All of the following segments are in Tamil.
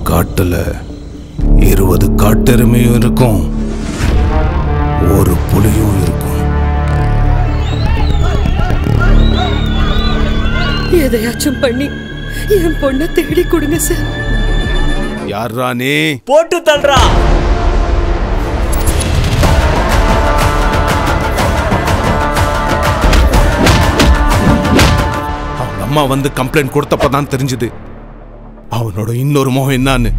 காட்டுல இருபது காட்டெருமையும் இருக்கும் ஒரு புலியும் இருக்கும் எதையாச்சும் பண்ணி என் பொண்ணை தேடி கொடுங்க சார் யார்ரா நீ போட்டு தள்ளுறா அவங்க அம்மா வந்து கம்ப்ளைண்ட் கொடுத்தப்ப தான் தெரிஞ்சது அவனோட இன்னொரு முகம் என்னன்னு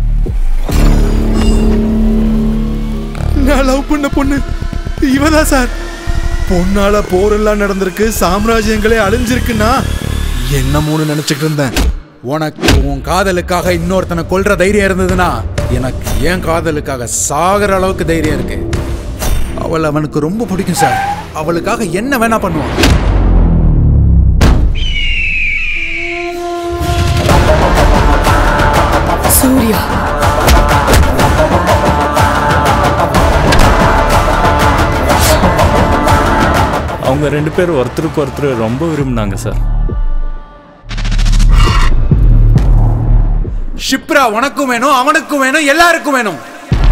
நான் லவ் பண்ண பொண்ணு இவதான் சார் பொண்ணால போரெல்லாம் நடந்திருக்கு சாம்ராஜ்யங்களே அழிஞ்சிருக்குன்னா என்னமோன்னு நினைச்சிட்டு இருந்தேன் உனக்கு உன் காதலுக்காக இன்னொருத்தனை கொல்ற தைரியம் இருந்ததுன்னா எனக்கு என் காதலுக்காக சாகிற அளவுக்கு தைரியம் இருக்கு அவள் அவனுக்கு ரொம்ப பிடிக்கும் சார் அவளுக்காக என்ன வேணா பண்ணுவான் சூர்யா அவங்க ரெண்டு பேரும் ஒருத்தருக்கு ஒருத்தர் ரொம்ப விரும்பினாங்க சார் ஷிப்ரா உனக்கும் வேணும் அவனுக்கும் வேணும் எல்லாருக்கும் வேணும்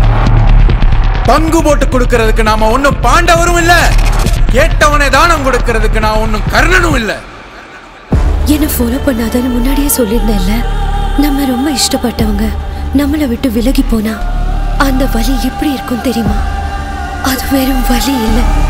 பங்கு போட்டு கொடுக்கறதுக்கு நாம ஒண்ணும் பாண்டவரும் இல்ல கேட்டவனே தானம் கொடுக்கறதுக்கு நான் ஒண்ணும் கர்ணனும் இல்ல என்ன ஃபாலோ பண்ணாதன்னு முன்னாடியே சொல்லியிருந்தேன்ல நம்ம ரொம்ப இஷ்டப்பட்டவங்க நம்மளை விட்டு விலகி போனா அந்த வலி எப்படி இருக்கும் தெரியுமா அது வெறும் வலி இல்லை